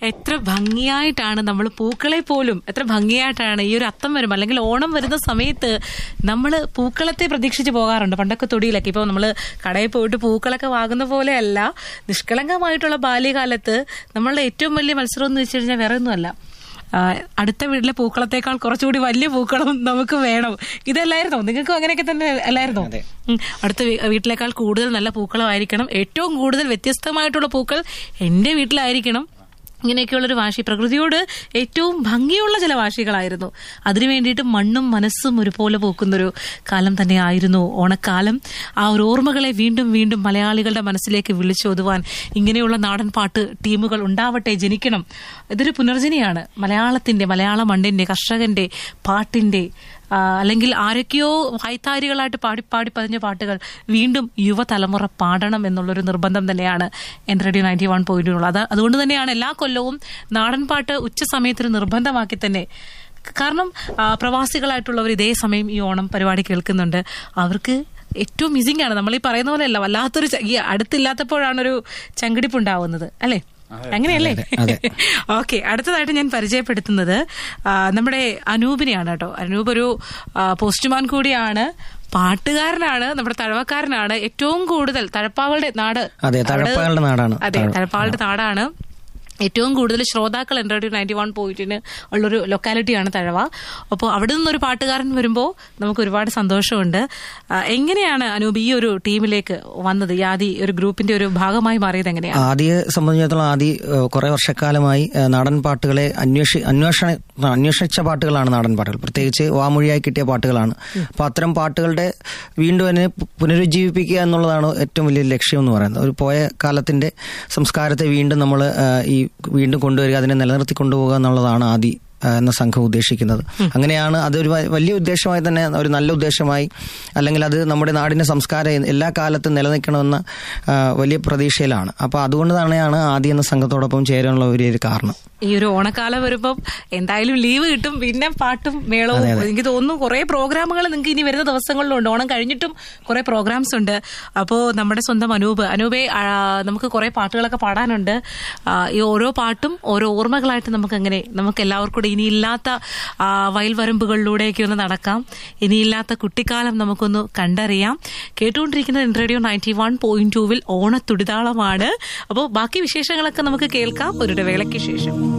എത്ര ഭംഗിയായിട്ടാണ് നമ്മൾ പൂക്കളെ പോലും എത്ര ഭംഗിയായിട്ടാണ് ഈ ഒരു അത്തം വരുമ്പോൾ അല്ലെങ്കിൽ ഓണം വരുന്ന സമയത്ത് നമ്മൾ പൂക്കളത്തെ പ്രതീക്ഷിച്ച് പോകാറുണ്ട് പണ്ടൊക്കെ തൊടിയിലൊക്കെ ഇപ്പോൾ നമ്മൾ കടയിൽ പോയിട്ട് പൂക്കളൊക്കെ വാങ്ങുന്ന പോലെയല്ല നിഷ്കളങ്കമായിട്ടുള്ള ബാല്യകാലത്ത് നമ്മളുടെ ഏറ്റവും വലിയ മത്സരം എന്ന് വെച്ച് കഴിഞ്ഞാൽ വേറെ ഒന്നുമല്ല ആ, അടുത്ത വീട്ടിലെ പൂക്കളത്തെക്കാൾ കുറച്ചുകൂടി വലിയ പൂക്കളം നമുക്ക് വേണം ഇതല്ലായിരുന്നോ നിങ്ങൾക്കും അങ്ങനെയൊക്കെ തന്നെ അല്ലായിരുന്നോ ഉം. അടുത്ത വീ- വീട്ടിലേക്കാൾ കൂടുതൽ നല്ല പൂക്കളമായിരിക്കണം ഏറ്റവും കൂടുതൽ വ്യത്യസ്തമായിട്ടുള്ള പൂക്കൾ എന്റെ വീട്ടിലായിരിക്കണം ഇങ്ങനെയൊക്കെയുള്ളൊരു വാശി പ്രകൃതിയോട് ഏറ്റവും ഭംഗിയുള്ള ചില വാശികളായിരുന്നു അതിനു വേണ്ടിയിട്ട് മണ്ണും മനസ്സും ഒരുപോലെ പൂക്കുന്നൊരു കാലം തന്നെയായിരുന്നു ഓണക്കാലം ആ ഒരു ഓർമ്മകളെ വീണ്ടും വീണ്ടും മലയാളികളുടെ മനസ്സിലേക്ക് വിളിച്ചോതുവാൻ ഇങ്ങനെയുള്ള നാടൻ പാട്ട് ടീമുകൾ ഉണ്ടാവട്ടെ ജനിക്കണം ഇതൊരു പുനർജനിയാണ് മലയാളത്തിന്റെ മലയാള മണ്ണിന്റെ കർഷകന്റെ പാട്ടിന്റെ ആ, അല്ലെങ്കിൽ ആരൊക്കെയോ വൈത്താരികളായിട്ട് പാടി പാടി പതിഞ്ഞ പാട്ടുകൾ വീണ്ടും യുവതലമുറ പാടണം എന്നുള്ളൊരു നിർബന്ധം തന്നെയാണ് എൻ റേഡിയോ നയൻറ്റി വൺ പോയിന്റിനുള്ളത് അത് അതുകൊണ്ട് തന്നെയാണ് എല്ലാ കൊല്ലവും നാടൻ പാട്ട് ഉച്ച സമയത്തിന് നിർബന്ധമാക്കി തന്നെ കാരണം ആ, പ്രവാസികളായിട്ടുള്ളവർ ഇതേ സമയം ഈ ഓണം പരിപാടി കേൾക്കുന്നുണ്ട് അവർക്ക് ഏറ്റവും മിസിംഗ് ആണ് നമ്മൾ ഈ പറയുന്ന പോലെയല്ല വല്ലാത്തൊരു ച- ഈ അടുത്തില്ലാത്തപ്പോഴാണ് ഒരു ചങ്കിടിപ്പ് ഉണ്ടാവുന്നത് അല്ലേ അങ്ങനെയല്ലേ ഓക്കെ അടുത്തതായിട്ട് ഞാൻ പരിചയപ്പെടുത്തുന്നത് ആ, നമ്മുടെ അനൂപിനെയാണ് കേട്ടോ അനൂപ് ഒരു ആ, പോസ്റ്റ്മാൻ കൂടിയാണ് പാട്ടുകാരനാണ് നമ്മുടെ തഴവക്കാരനാണ് ഏറ്റവും കൂടുതൽ തഴപ്പാവളുടെ നാട് അതെ തഴപ്പകളുടെ നാടാണ് അതെ തഴപ്പാളുടെ നാടാണ് ഏറ്റവും കൂടുതൽ ശ്രോതാക്കൾ എൻ്റെ ഒരു നയൻറ്റി വൺ പോയിന്റിന് ഉള്ളൊരു ലൊക്കാലിറ്റിയാണ് തഴവ അപ്പോൾ അവിടെ നിന്നൊരു പാട്ടുകാരൻ വരുമ്പോൾ നമുക്ക് ഒരുപാട് സന്തോഷമുണ്ട് ആ, എങ്ങനെയാണ് അനൂപ് ഈ ഒരു ടീമിലേക്ക് വന്നത് ഈ ആദി ഒരു ഗ്രൂപ്പിന്റെ ഒരു ഭാഗമായി മാറിയത് എങ്ങനെയാണ് ആദ്യ സംബന്ധിച്ചിടത്തോളം ആദ്യ കുറെ വർഷക്കാലമായി ഏഹ്, നാടൻ പാട്ടുകളെ അന്വേഷി അന്വേഷണ അന്വേഷിച്ച പാട്ടുകളാണ് നാടൻ പാട്ടുകൾ പ്രത്യേകിച്ച് വാമൊഴിയായി കിട്ടിയ പാട്ടുകളാണ് അപ്പൊ അത്തരം പാട്ടുകളുടെ വീണ്ടും അതിനെ പു- പുനരുജ്ജീവിപ്പിക്കുക എന്നുള്ളതാണ് ഏറ്റവും വലിയ ലക്ഷ്യം എന്ന് പറയുന്നത് ഒരു പോയ കാലത്തിന്റെ സംസ്കാരത്തെ വീണ്ടും നമ്മൾ ഈ വീണ്ടും കൊണ്ടുവരിക അതിനെ നിലനിർത്തി കൊണ്ടുപോകുക എന്നുള്ളതാണ് ആദ്യ ആ, എന്ന സംഘം ഉദ്ദേശിക്കുന്നത് അങ്ങനെയാണ് അതൊരു വ- വലിയ ഉദ്ദേശമായി തന്നെ ഒരു നല്ല ഉദ്ദേശമായി അല്ലെങ്കിൽ അത് നമ്മുടെ നാടിന്റെ സംസ്കാരം എല്ലാ കാലത്തും നിലനിൽക്കണമെന്ന ആ, വലിയ പ്രതീക്ഷയിലാണ് അപ്പൊ അതുകൊണ്ട് തന്നെയാണ് ആദ്യം എന്ന സംഘത്തോടൊപ്പം ചേരാനുള്ള ഒരു ഒരു കാരണം ഈ ഒരു ഓണക്കാലം വരുമ്പം എന്തായാലും ലീവ് കിട്ടും പിന്നെ പാട്ടും മേളവും എനിക്ക് തോന്നുന്നു കുറെ പ്രോഗ്രാമുകൾ നിങ്ങൾക്ക് ഇനി വരുന്ന ദിവസങ്ങളിലുണ്ട് ഓണം കഴിഞ്ഞിട്ടും കുറെ പ്രോഗ്രാംസ് ഉണ്ട് അപ്പോ നമ്മുടെ സ്വന്തം അനൂപ് അനൂപെ ആ, നമുക്ക് കുറെ പാട്ടുകളൊക്കെ പാടാനുണ്ട് ആ, ഈ ഓരോ പാട്ടും ഓരോ ഓർമ്മകളായിട്ട് നമുക്ക് അങ്ങനെ നമുക്ക് എല്ലാവർക്കും കൂടി ഇനിയില്ലാത്ത ആ, വയൽവരമ്പുകളിലൂടെയൊക്കെ ഒന്ന് നടക്കാം ഇനിയില്ലാത്ത കുട്ടിക്കാലം നമുക്കൊന്ന് കണ്ടറിയാം കേട്ടുകൊണ്ടിരിക്കുന്നത് റേഡിയോ നയൻറ്റി വൺ പോയിന്റ് ടൂവിൽ ഓണത്തുടിതാളമാണ് അപ്പോൾ ബാക്കി വിശേഷങ്ങളൊക്കെ നമുക്ക് കേൾക്കാം ഒരു ഇടവേളയ്ക്ക് ശേഷം